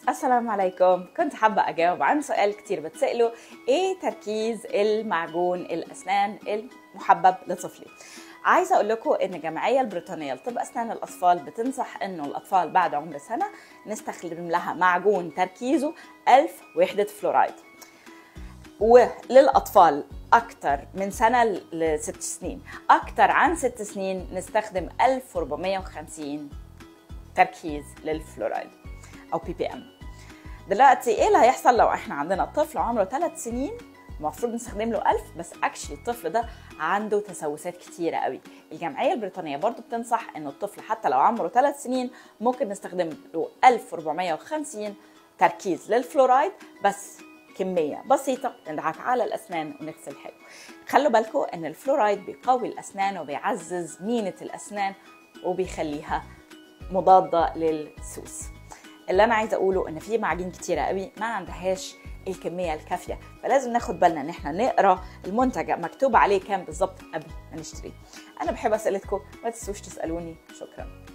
السلام عليكم كنت حابة أجاوب عن سؤال كتير بتسأله إيه تركيز المعجون الأسنان المحبب لطفلي عايزة أقول لكم إن الجمعية البريطانية لطب أسنان الأطفال بتنصح إنه الأطفال بعد عمر سنة نستخدم لها معجون تركيزه 1000 وحدة فلورايد وللأطفال أكتر من سنة لست سنين أكتر عن ست سنين نستخدم 1450 تركيز للفلورايد أو بي بي إم دلوقتي ايه اللي هيحصل لو احنا عندنا طفل عمره 3 سنين المفروض نستخدم له 1000 بس اكشلي الطفل ده عنده تسوسات كتيرة قوي الجمعية البريطانية برضو بتنصح ان الطفل حتى لو عمره 3 سنين ممكن نستخدم له 1450 تركيز للفلورايد بس كمية بسيطة ندعك على الأسنان ونغسل حلو خلوا بالكم إن الفلورايد بيقوي الأسنان وبيعزز مينة الأسنان وبيخليها مضادة للسوس اللي انا عايزه اقوله ان في معاجين كتيره قوي ما عندهاش الكميه الكافيه فلازم ناخد بالنا ان احنا نقرا المنتج مكتوب عليه كام بالظبط قبل ما نشتريه انا بحب اسئلتكم ما تنسوش تسالوني شكرا